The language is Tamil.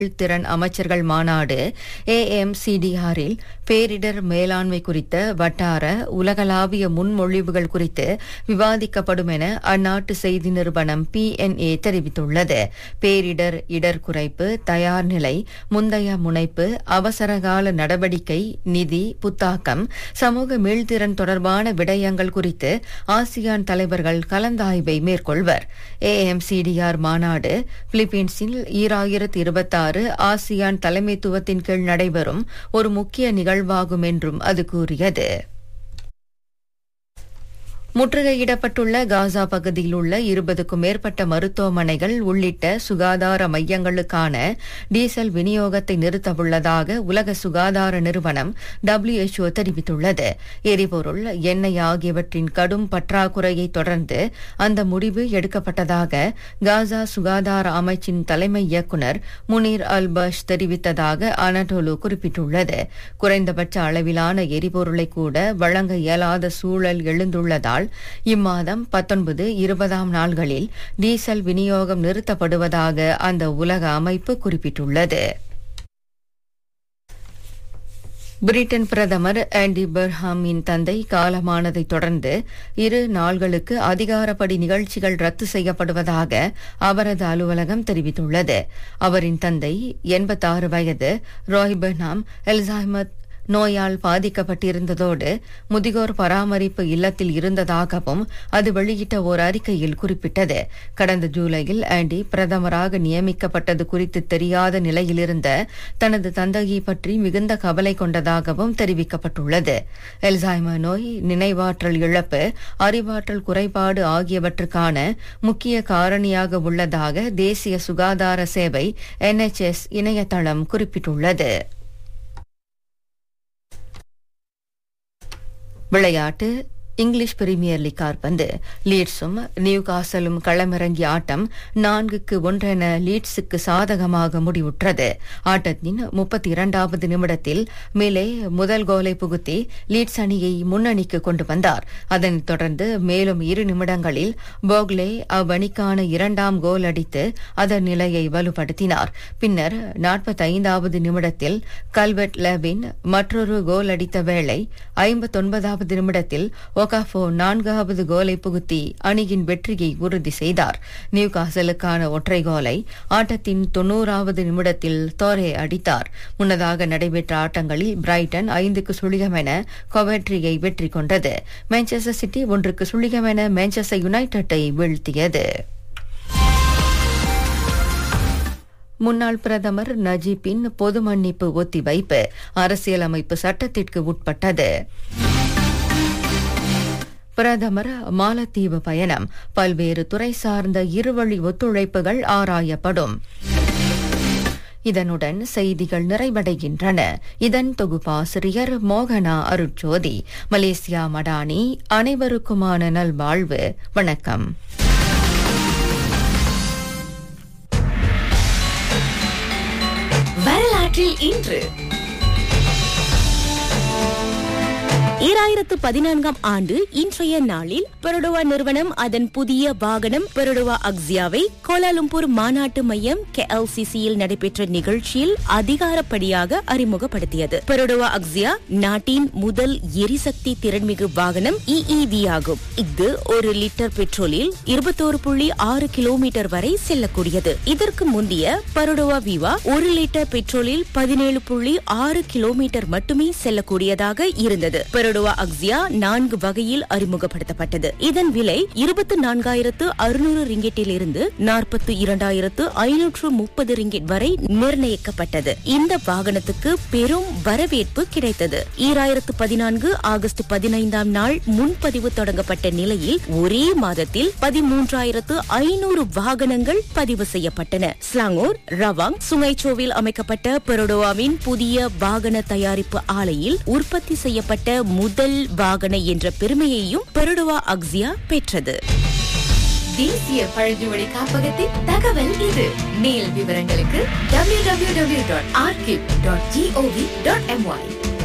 திறன் அமைச்சர்கள் மாநாடு ஏஎம்சிடிஆரில் பேரிடர் மேலாண்மை குறித்த வட்டார உலகளாவிய முன்மொழிவுகள் குறித்து விவாதிக்கப்படும் என அந்நாட்டு செய்தி நிறுவனம் பிஎன்ஏ தெரிவித்துள்ளது பேரிடர் இடர் குறைப்பு தயார் நிலை முந்தைய முனைப்பு அவசரகால நடவடிக்கை நிதி புத்தாக்கம் சமூக மீள்திறன் தொடர்பான விடயங்கள் குறித்து ஆசியான் தலைவர்கள் கலந்தாய்வை மேற்கொள்வர் ஏஎம்சிடிஆர் மாநாடு பிலிப்பீன்ஸில் ஈராயிரத்து இருபத்தாறு ஆசியான் தலைமைத்துவத்தின் கீழ் நடைபெறும் ஒரு முக்கிய நிகழ்வாகும் என்றும் அது கூறியது முற்றுகையிடப்பட்டுள்ள காசா பகுதியில் உள்ள இருபதுக்கும் மேற்பட்ட மருத்துவமனைகள் உள்ளிட்ட சுகாதார மையங்களுக்கான டீசல் விநியோகத்தை நிறுத்தவுள்ளதாக உலக சுகாதார நிறுவனம் டபிள்யூஎச்ஓ தெரிவித்துள்ளது எரிபொருள் எண்ணெய் ஆகியவற்றின் கடும் பற்றாக்குறையை தொடர்ந்து அந்த முடிவு எடுக்கப்பட்டதாக காசா சுகாதார அமைச்சின் தலைமை இயக்குநர் முனீர் அல்பஷ் தெரிவித்ததாக அனடோலு குறிப்பிட்டுள்ளது குறைந்தபட்ச அளவிலான எரிபொருளை கூட வழங்க இயலாத சூழல் எழுந்துள்ளதால் இம்மாதம் பத்தொன்பது இருபதாம் நாள்களில் டீசல் விநியோகம் நிறுத்தப்படுவதாக அந்த உலக அமைப்பு குறிப்பிட்டுள்ளது பிரிட்டன் பிரதமர் ஆண்டி பெர்ஹாமின் தந்தை காலமானதைத் தொடர்ந்து இரு நாள்களுக்கு அதிகாரப்படி நிகழ்ச்சிகள் ரத்து செய்யப்படுவதாக அவரது அலுவலகம் தெரிவித்துள்ளது அவரின் தந்தை எண்பத்தாறு வயது ராய் பெர்ஹாம் எல்சாய்மத் நோயால் பாதிக்கப்பட்டிருந்ததோடு முதியோர் பராமரிப்பு இல்லத்தில் இருந்ததாகவும் அது வெளியிட்ட ஓர் அறிக்கையில் குறிப்பிட்டது கடந்த ஜூலையில் ஆண்டி பிரதமராக நியமிக்கப்பட்டது குறித்து தெரியாத நிலையிலிருந்த தனது தந்தையை பற்றி மிகுந்த கவலை கொண்டதாகவும் தெரிவிக்கப்பட்டுள்ளது எல்சாய்மர் நோய் நினைவாற்றல் இழப்பு அறிவாற்றல் குறைபாடு ஆகியவற்றுக்கான முக்கிய காரணியாக உள்ளதாக தேசிய சுகாதார சேவை என்எச்எஸ் இணையதளம் குறிப்பிட்டுள்ளது விளையாட்டு இங்கிலீஷ் பிரீமியர் லீக் கால்பந்து லீட்ஸும் நியூ காசலும் களமிறங்கிய ஆட்டம் நான்குக்கு ஒன்றென லீட்ஸுக்கு சாதகமாக முடிவுற்றது ஆட்டத்தின் முப்பத்தி இரண்டாவது நிமிடத்தில் மேலே முதல் கோலை புகுத்தி லீட்ஸ் அணியை முன்னணிக்கு கொண்டு வந்தார் அதனைத் தொடர்ந்து மேலும் இரு நிமிடங்களில் போக்லே அவ்வணிக்கான இரண்டாம் கோல் அடித்து அதன் நிலையை வலுப்படுத்தினார் பின்னர் நாற்பத்தைந்தாவது நிமிடத்தில் கல்வெட் லெவின் மற்றொரு கோல் அடித்த வேளை ஐம்பத்தொன்பதாவது நிமிடத்தில் ஒகாஃபோ நான்காவது கோலை புகுத்தி அணியின் வெற்றியை உறுதி செய்தார் நியூ காசலுக்கான ஒற்றை கோலை ஆட்டத்தின் தொன்னூறாவது நிமிடத்தில் தோரே அடித்தார் முன்னதாக நடைபெற்ற ஆட்டங்களில் பிரைட்டன் ஐந்துக்கு சுழியம் என கொவெட்ரியை வெற்றி கொண்டது மான்செஸ்டர் சிட்டி ஒன்றுக்கு சுழியம் என மான்செஸ்டர் யுனைடெட்டை வீழ்த்தியது முன்னாள் பிரதமர் நஜீப்பின் பொது மன்னிப்பு ஒத்திவைப்பு அரசியலமைப்பு சட்டத்திற்கு உட்பட்டது பிரதமர் மாலத்தீவு பயணம் பல்வேறு துறை சார்ந்த இருவழி ஒத்துழைப்புகள் ஆராயப்படும் இதனுடன் செய்திகள் நிறைவடைகின்றன இதன் தொகுப்பாசிரியர் மோகனா அருட்சோதி மலேசியா மடானி அனைவருக்குமான நல்வாழ்வு வணக்கம் வரலாற்றில் இன்று ஈராயிரத்து பதினான்காம் ஆண்டு இன்றைய நாளில் பெருடுவா நிறுவனம் அதன் புதிய வாகனம் பெருடுவா அக்ஸியாவை கோலாலும்பூர் மாநாட்டு மையம் கேஎல்சிசியில் நடைபெற்ற நிகழ்ச்சியில் அதிகாரப்படியாக அறிமுகப்படுத்தியது பெருடுவா அக்ஸியா நாட்டின் முதல் எரிசக்தி திறன்மிகு வாகனம் இஇவி ஆகும் இது ஒரு லிட்டர் பெட்ரோலில் இருபத்தோரு புள்ளி ஆறு கிலோமீட்டர் வரை செல்லக்கூடியது இதற்கு முந்தைய பருடுவா விவா ஒரு லிட்டர் பெட்ரோலில் பதினேழு புள்ளி ஆறு கிலோமீட்டர் மட்டுமே செல்லக்கூடியதாக இருந்தது பெருடுவா அக்ஸியா நான்கு வகையில் அறிமுகப்படுத்தப்பட்டது இதன் விலை இருபத்தி நான்காயிரத்து அறுநூறு ரிங்கெட்டில் இருந்து நாற்பத்தி இரண்டாயிரத்து ஐநூற்று முப்பது ரிங்கெட் வரை நிர்ணயிக்கப்பட்டது இந்த வாகனத்துக்கு பெரும் வரவேற்பு கிடைத்தது ஈராயிரத்து பதினான்கு ஆகஸ்ட் பதினைந்தாம் நாள் முன்பதிவு தொடங்கப்பட்ட நிலையில் ஒரே மாதத்தில் பதிமூன்றாயிரத்து ஐநூறு வாகனங்கள் பதிவு செய்யப்பட்டன ஸ்லாங்கூர் ரவாங் சுங்கைச்சோவில் அமைக்கப்பட்ட பெரோடோவாவின் புதிய வாகன தயாரிப்பு ஆலையில் உற்பத்தி செய்யப்பட்ட முதல் வாகன என்ற பெருமையையும் பெருடுவா அக்ஸியா பெற்றது தேசிய பழங்குமொழி காப்பகத்தின் தகவல் இது மேல் விவரங்களுக்கு www.archive.gov.my